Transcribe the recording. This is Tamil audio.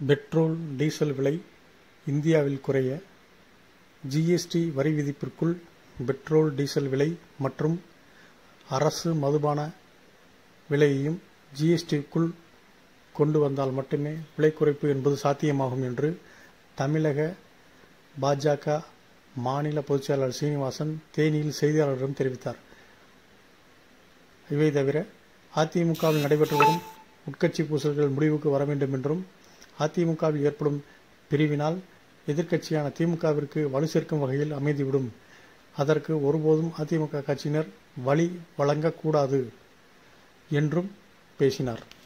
பெட்ரோல் டீசல் விலை இந்தியாவில் குறைய ஜிஎஸ்டி வரி விதிப்பிற்குள் பெட்ரோல் டீசல் விலை மற்றும் அரசு மதுபான விலையையும் ஜிஎஸ்டிக்குள் கொண்டு வந்தால் மட்டுமே விலை குறைப்பு என்பது சாத்தியமாகும் என்று தமிழக பாஜக மாநில பொதுச்செயலாளர் சீனிவாசன் தேனியில் செய்தியாளர்களிடம் தெரிவித்தார் இவை தவிர அதிமுகவில் நடைபெற்று வரும் உட்கட்சி பூசல்கள் முடிவுக்கு வர வேண்டும் என்றும் அதிமுகவில் ஏற்படும் பிரிவினால் எதிர்க்கட்சியான திமுகவிற்கு வலு சேர்க்கும் வகையில் அமைந்துவிடும் அதற்கு ஒருபோதும் அதிமுக கட்சியினர் வழி வழங்கக்கூடாது என்றும் பேசினார்